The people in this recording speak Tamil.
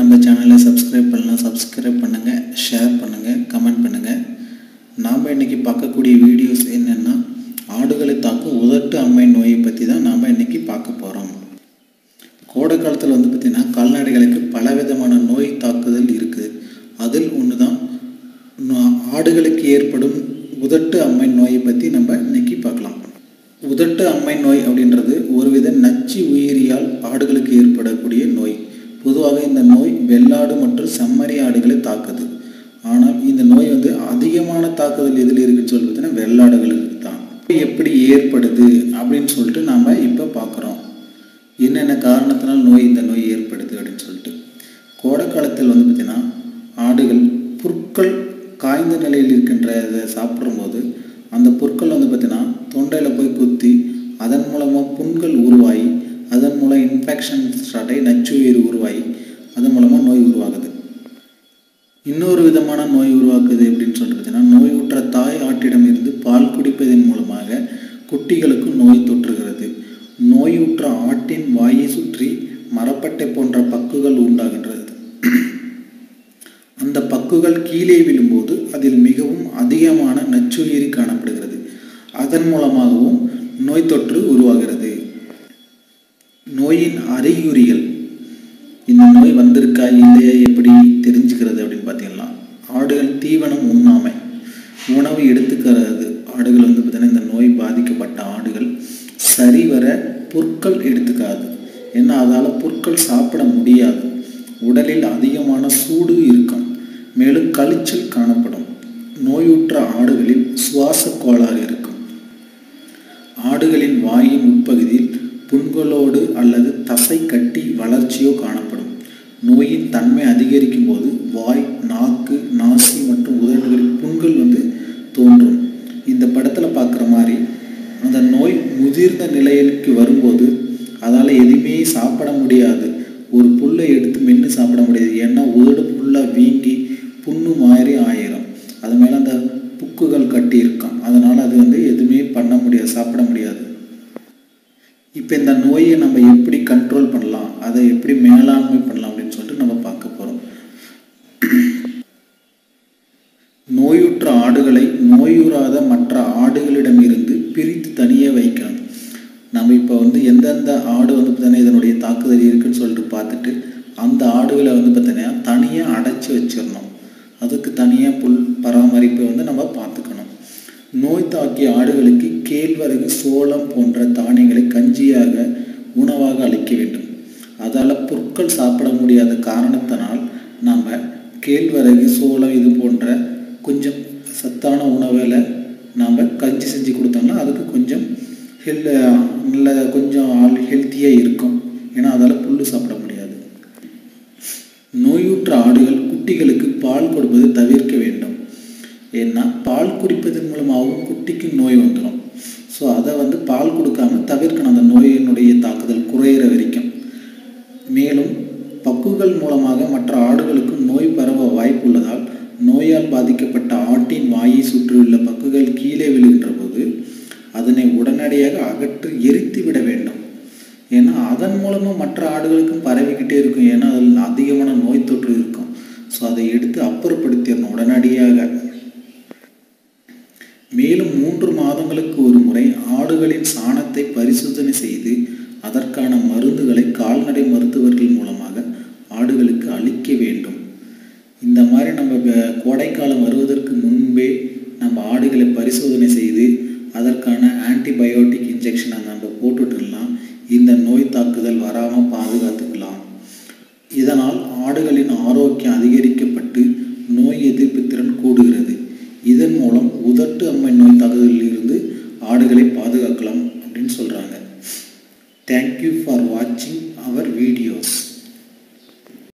நம்ம சேனலை சப்ஸ்கிரைப் பண்ணலாம் சப்ஸ்கிரைப் பண்ணுங்கள் ஷேர் பண்ணுங்கள் கமெண்ட் பண்ணுங்கள் நாம் இன்றைக்கி பார்க்கக்கூடிய வீடியோஸ் என்னென்னா ஆடுகளை தாக்கும் உதட்டு அம்மை நோயை பற்றி தான் நாம் இன்றைக்கி பார்க்க போகிறோம் கோடை காலத்தில் வந்து பார்த்திங்கன்னா கால்நடைகளுக்கு பலவிதமான நோய் தாக்குதல் இருக்குது அதில் ஒன்று தான் நா- ஆடுகளுக்கு ஏற்படும் உதட்டு அம்மை நோயை பற்றி நம்ம இன்னைக்கு பார்க்கலாம் உதட்டு அம்மை நோய் அப்படின்றது ஒருவித நச்சு உயிரியால் ஆடுகளுக்கு ஏற்படக்கூடிய நோய் பொதுவாக இந்த நோய் வெள்ளாடு மற்றும் செம்மறி ஆடுகளை தாக்குது ஆனால் இந்த நோய் வந்து அதிகமான தாக்குதல் எதில் இருக்குன்னு சொல்லி பார்த்தீங்கன்னா வெள்ளாடுகளுக்கு தான் எப்படி ஏற்படுது அப்படின்னு சொல்லிட்டு நாம் இப்போ பார்க்குறோம் என்னென்ன காரணத்தினால் நோய் இந்த நோய் ஏற்படுது அப்படின்னு சொல்லிட்டு கோடை காலத்தில் வந்து பார்த்திங்கன்னா ஆடுகள் புற்கள் காய்ந்த நிலையில் இருக்கின்ற இதை சாப்பிடும்போது அந்த புற்கள் வந்து பார்த்திங்கன்னா தொண்டையில் போய் குத்தி அதன் மூலமாக புண்கள் உருவாகி அதன் மூலம் இன்ஃபெக்ஷன் ஸ்டார்ட் ஆகி நச்சுயிர் உருவாகி அதன் மூலமாக நோய் உருவாகுது இன்னொரு விதமான நோய் உருவாக்குது அப்படின்னு சொல்லிட்டு பார்த்தீங்கன்னா நோயுற்ற தாய் ஆட்டிடம் இருந்து பால் குடிப்பதன் மூலமாக குட்டிகளுக்கு நோய் தொற்றுகிறது நோயுற்ற ஆட்டின் வாயை சுற்றி மரப்பட்டை போன்ற பக்குகள் உண்டாகின்றது அந்த பக்குகள் கீழே விழும்போது அதில் மிகவும் அதிகமான நச்சுயிரி காணப்படுகிறது அதன் மூலமாகவும் நோய் தொற்று உருவாகிறது நோயின் அறிகுறிகள் இந்த நோய் வந்திருக்கா இல்லையா எப்படி தெரிஞ்சுக்கிறது அப்படின்னு பார்த்தீங்கன்னா ஆடுகள் தீவனம் உண்ணாமை உணவு எடுத்துக்கிறது ஆடுகள் வந்து பார்த்தீங்கன்னா இந்த நோய் பாதிக்கப்பட்ட ஆடுகள் சரிவர புற்கள் எடுத்துக்காது ஏன்னா அதால் புற்கள் சாப்பிட முடியாது உடலில் அதிகமான சூடு இருக்கும் மேலும் கழிச்சல் காணப்படும் நோயுற்ற ஆடுகளில் சுவாச கோளாறு இருக்கும் ஆடுகளின் வாயின் உட்பகுதியில் புண்களோடு அல்லது தசை கட்டி வளர்ச்சியோ காணப்படும் நோயின் தன்மை அதிகரிக்கும் போது வாய் நாக்கு நாசி மற்றும் உதடுகளில் புண்கள் வந்து தோன்றும் இந்த படத்தில் பார்க்குற மாதிரி அந்த நோய் முதிர்ந்த நிலைக்கு வரும்போது அதால் எதுவுமே சாப்பிட முடியாது ஒரு புல்லை எடுத்து மென்று சாப்பிட முடியாது ஏன்னா உதடு ஃபுல்லாக வீங்கி புண்ணு மாதிரி ஆயிரும் அது மேலே அந்த புக்குகள் கட்டி இருக்கும் அதனால் அது வந்து எதுவுமே பண்ண முடியாது சாப்பிட முடியாது இப்போ இந்த நோயை நம்ம எப்படி கண்ட்ரோல் பண்ணலாம் அதை எப்படி மேலாண்மை பண்ணலாம் அப்படின்னு சொல்லிட்டு நம்ம பார்க்க போகிறோம் நோயுற்ற ஆடுகளை நோயுறாத மற்ற ஆடுகளிடமிருந்து பிரித்து தனியே வைக்கணும் நம்ம இப்போ வந்து எந்தெந்த ஆடு வந்து பார்த்தீங்கன்னா இதனுடைய தாக்குதல் இருக்குன்னு சொல்லிட்டு பார்த்துட்டு அந்த ஆடுகளை வந்து பார்த்தீங்கன்னா தனியாக அடைச்சி வச்சிடணும் அதுக்கு தனியாக புல் பராமரிப்பை வந்து நம்ம பார்த்துக்கணும் நோய் தாக்கிய ஆடுகளுக்கு கேழ்வரகு சோளம் போன்ற தானியங்களை கஞ்சியாக உணவாக அளிக்க வேண்டும் அதால் புற்கள் சாப்பிட முடியாத காரணத்தினால் நாம் கேழ்வரகு சோளம் இது போன்ற கொஞ்சம் சத்தான உணவில் நாம் கஞ்சி செஞ்சு கொடுத்தோம்னா அதுக்கு கொஞ்சம் ஹெல் நல்ல கொஞ்சம் ஆள் ஹெல்த்தியாக இருக்கும் ஏன்னா அதால் புல் சாப்பிட முடியாது நோயுற்ற ஆடுகள் குட்டிகளுக்கு பால் கொடுப்பது தவிர்க்க வேண்டும் ஏன்னா பால் குடிப்பதன் மூலமாகவும் குட்டிக்கு நோய் வந்துடும் ஸோ அதை வந்து பால் கொடுக்காம தவிர்க்கணும் அந்த நோயினுடைய தாக்குதல் குறையிற வரைக்கும் மேலும் பக்குகள் மூலமாக மற்ற ஆடுகளுக்கு நோய் பரவ வாய்ப்புள்ளதால் நோயால் பாதிக்கப்பட்ட ஆட்டின் வாயை சுற்றியுள்ள பக்குகள் கீழே விழுகின்ற போது அதனை உடனடியாக அகற்றி எரித்து விட வேண்டும் ஏன்னா அதன் மூலமாக மற்ற ஆடுகளுக்கும் பரவிக்கிட்டே இருக்கும் ஏன்னா அதில் அதிகமான நோய் தொற்று இருக்கும் ஸோ அதை எடுத்து அப்புறப்படுத்திடணும் உடனடியாக மேலும் மூன்று மாதங்களுக்கு ஒரு முறை ஆடுகளின் சாணத்தை பரிசோதனை செய்து அதற்கான மருந்துகளை கால்நடை மருத்துவர்கள் மூலமாக ஆடுகளுக்கு அளிக்க வேண்டும் இந்த மாதிரி நம்ம வ- கோடைக்காலம் வருவதற்கு முன்பே நம்ம ஆடுகளை பரிசோதனை செய்து அதற்கான ஆன்டிபயோட்டிக் இன்ஜெக்ஷனை நம்ம போட்டுட்டுலாம் இந்த நோய் தாக்குதல் வராமல் பாதுகாத்துக்கலாம் இதனால் ஆடுகளின் ஆரோக்கியம் அதிகரிக்கப்பட்டு நோய் எதிர்ப்பு திறன் கூடுகிறது இதன் மூலம் உதட்டு அம்மை நோய் தாக்குதலில் இருந்து ஆடுகளை பாதுகாக்கலாம் அப்படின்னு சொல்கிறாங்க தேங்க்யூ ஃபார் வாட்சிங் அவர் வீடியோஸ்